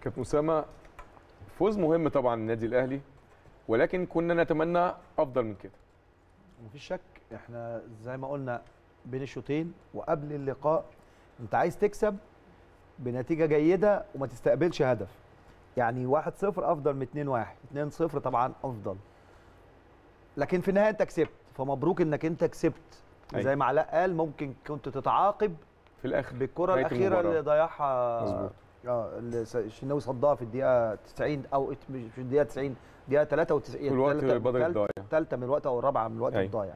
كابتن اسامه فوز مهم طبعا للنادي الاهلي ولكن كنا نتمنى افضل من كده مفيش شك احنا زي ما قلنا بين الشوطين وقبل اللقاء انت عايز تكسب بنتيجه جيده وما تستقبلش هدف يعني 1-0 افضل من 2-1 2-0 طبعا افضل لكن في النهايه انت كسبت فمبروك انك انت كسبت أيوة. زي ما علاء قال ممكن كنت تتعاقب في الاخر بالكره نهاية الاخيره المباراة. اللي ضيعها مظبوط. اه اللي س- الشناوي صدها في الدقيقه 90 او ات- مش في الدقيقه 90 دقيقه 93 في الوقت التالتة- بدل التالتة- الضايع الثالثه من الوقت او الرابعه من الوقت أيوة. الضايع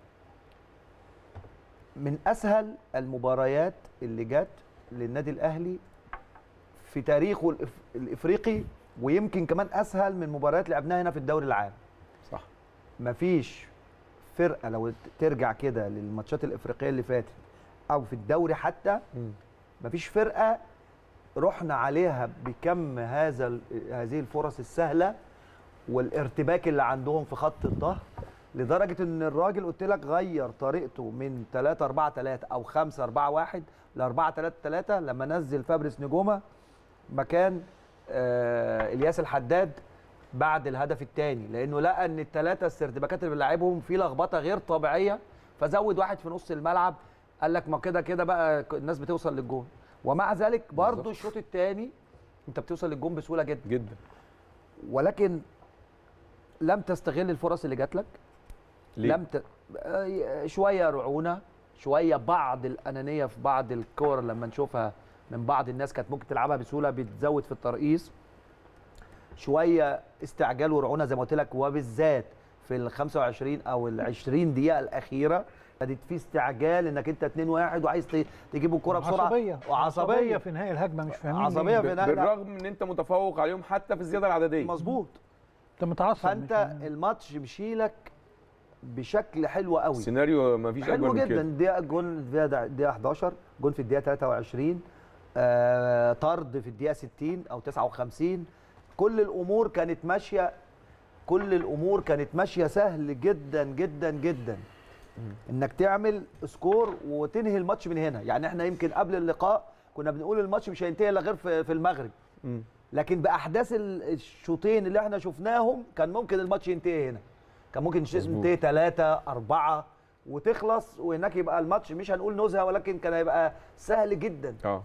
من اسهل المباريات اللي جت للنادي الاهلي في تاريخه الإف- الافريقي ويمكن كمان اسهل من مباريات لعبناها هنا في الدوري العام صح مفيش فرقه لو ت- ترجع كده للماتشات الافريقيه اللي فاتت او في الدوري حتى مم. مفيش فرقه رحنا عليها بكم هذا ال- هذه الفرص السهله والارتباك اللي عندهم في خط الظهر لدرجه ان الراجل قلت لك غير طريقته من 3 4 3 او 5 4 1 ل 4 3 3 لما نزل فابريس نجومه مكان آه الياس الحداد بعد الهدف الثاني لانه لقى ان الثلاثه السردباكات اللي بيلعبهم في لخبطه غير طبيعيه فزود واحد في نص الملعب قال لك ما كده كده بقى الناس بتوصل للجون ومع ذلك برضو بالظبط. الشوط الثاني انت بتوصل للجون بسهوله جدا جدا ولكن لم تستغل الفرص اللي جات لك ليه؟ لم ت... آه، شويه رعونه شويه بعض الانانيه في بعض الكور لما نشوفها من بعض الناس كانت ممكن تلعبها بسهوله بتزود في الترقيص شويه استعجال ورعونه زي ما قلت لك وبالذات في ال 25 او ال 20 دقيقه الاخيره بدت في استعجال انك انت 2 1 وعايز ت- تجيب الكره بسرعه عصبيه وعصبيه في نهايه الهجمه مش فاهمين عصبية ليه. في نهاية- بالرغم ان انت متفوق عليهم حتى في الزياده العدديه مظبوط انت متعصب مش فانت فاهمين. الماتش مشيلك بشكل حلو قوي السيناريو ما فيش حلو اجمل من جدا كده دقيقه جون في الدقيقه الدقيقة 11 جون في الدقيقه 23 آه طرد في الدقيقه 60 او 59 كل الامور كانت ماشيه كل الامور كانت ماشيه سهل جدا جدا جدا انك تعمل سكور وتنهي الماتش من هنا يعني احنا يمكن قبل اللقاء كنا بنقول الماتش مش هينتهي الا غير في في المغرب مم. لكن باحداث ال- الشوطين اللي احنا شفناهم كان ممكن الماتش ينتهي هنا كان ممكن الشوط مظبوط. ينتهي ثلاثة أربعة وتخلص وهناك يبقى الماتش مش هنقول نزهة ولكن كان هيبقى سهل جدا اه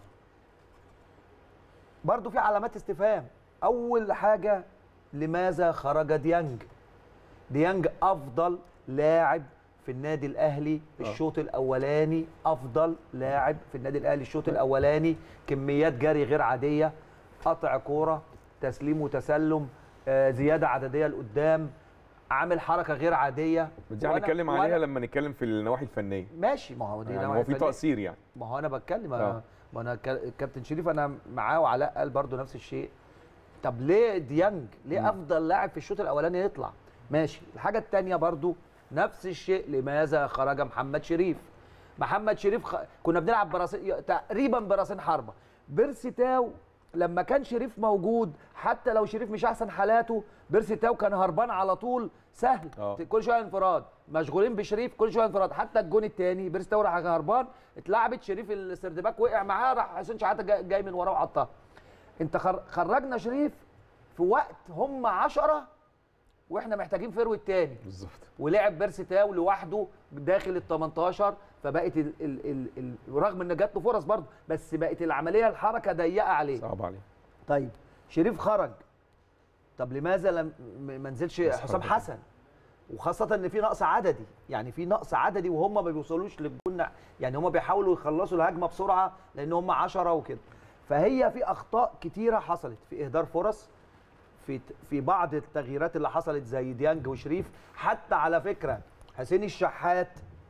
برضو في علامات استفهام أول حاجة لماذا خرج ديانج ديانج أفضل لاعب في النادي الأهلي الشوط الأولاني أفضل لاعب في النادي الأهلي الشوط الأولاني كميات جري غير عادية قطع كورة تسليم وتسلم آه، زيادة عددية لقدام عامل حركة غير عادية دي وأنا- هنتكلم وأنا- عليها لما نتكلم في النواحي الفنيه ماشي ما هو دي يعني نوعية هو في فنية. تقصير يعني ما هو انا بتكلم آه. ما انا كا- الكابتن شريف انا معاه وعلاء قال برضو نفس الشيء طب ليه ديانج ليه مم. افضل لاعب في الشوط الاولاني يطلع ماشي الحاجه الثانيه برضو نفس الشيء لماذا خرج محمد شريف محمد شريف خ... كنا بنلعب براسين تقريبا براسين حربه بيرسي تاو لما كان شريف موجود حتى لو شريف مش احسن حالاته بيرسي تاو كان هربان على طول سهل آه. كل شويه انفراد مشغولين بشريف كل شويه انفراد حتى الجون الثاني بيرسي تاو راح هربان اتلعبت شريف السردباك وقع معاه راح حسين شحاته جاي جاي من وراه وحطها انت خر... خرجنا شريف في وقت هم عشرة واحنا محتاجين فروت تاني بالظبط ولعب بيرسي تاو لوحده داخل ال 18 فبقت ال... ال... ال... ال... رغم ان جات له فرص برضه بس بقت العمليه الحركه ضيقه عليه صعب عليه طيب شريف خرج طب لماذا لم م- ما نزلش بس حسام حركة. حسن وخاصة ان في نقص عددي يعني في نقص عددي وهم ما بيوصلوش للجون يعني هم بيحاولوا يخلصوا الهجمة بسرعة لان هم 10 وكده فهي في اخطاء كتيرة حصلت في اهدار فرص في في بعض التغييرات اللي حصلت زي ديانج وشريف حتى على فكرة حسين الشحات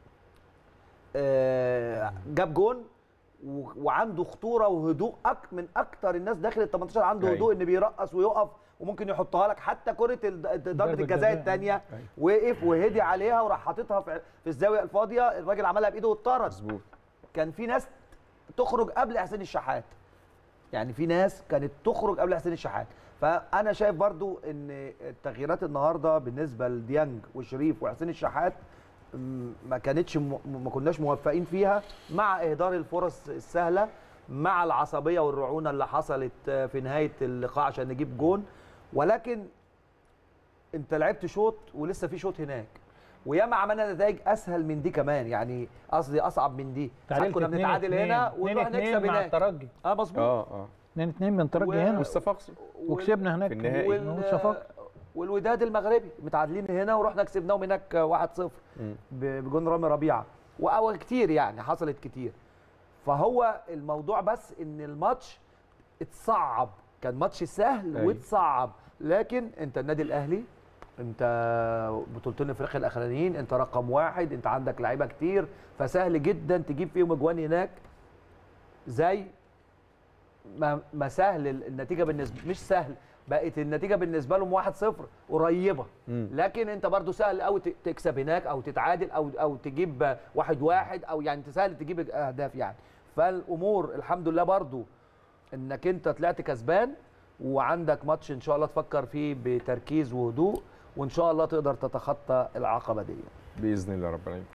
آه، جاب جون و- وعنده خطوره وهدوء أك من اكتر الناس داخل ال 18 عنده أيوة. هدوء ان بيرقص ويقف وممكن يحطها لك حتى كره ال- ضربه الجزاء الجزاء. الثانيه أيوة. وقف وهدي عليها وراح حاططها في في الزاويه الفاضيه الراجل عملها بايده واتطرد مظبوط كان في ناس تخرج قبل حسين الشحات يعني في ناس كانت تخرج قبل حسين الشحات فانا شايف برضو ان التغييرات النهارده بالنسبه لديانج وشريف وحسين الشحات م- ما كانتش م- ما كناش موفقين فيها مع اهدار الفرص السهله مع العصبيه والرعونه اللي حصلت آه، في نهايه اللقاء عشان نجيب جون ولكن انت لعبت شوط ولسه في شوط هناك وياما عملنا نتائج اسهل من دي كمان يعني قصدي اصعب من دي ساعات تعادلت كنا اتنين بنتعادل اتنين. هنا اتنين ونروح اتنين نكسب مع هناك الترجي اه مظبوط اه اه 2 2 من ترجي و- هنا والصفاقسي وكسبنا هناك في النهائي. وال- والصفاقسي والوداد المغربي متعادلين هنا ورحنا كسبناهم هناك 1-0 مم. ب- بجون رامي ربيعه واول كتير يعني حصلت كتير فهو الموضوع بس ان الماتش اتصعب كان ماتش سهل أيوة. واتصعب لكن انت النادي الاهلي انت بطولتين افريقيا الاخرانيين انت رقم واحد انت عندك لعيبه كتير فسهل جدا تجيب فيهم اجوان هناك زي ما ما سهل النتيجه بالنسبه مش سهل بقت النتيجه بالنسبه لهم 1-0 قريبه مم. لكن انت برضو سهل قوي تكسب هناك او تتعادل او او تجيب واحد واحد او يعني انت سهل تجيب اهداف يعني فالامور الحمد لله برضو انك انت طلعت كسبان وعندك ماتش ان شاء الله تفكر فيه بتركيز وهدوء وان شاء الله تقدر تتخطى العقبه دي باذن الله رب العالمين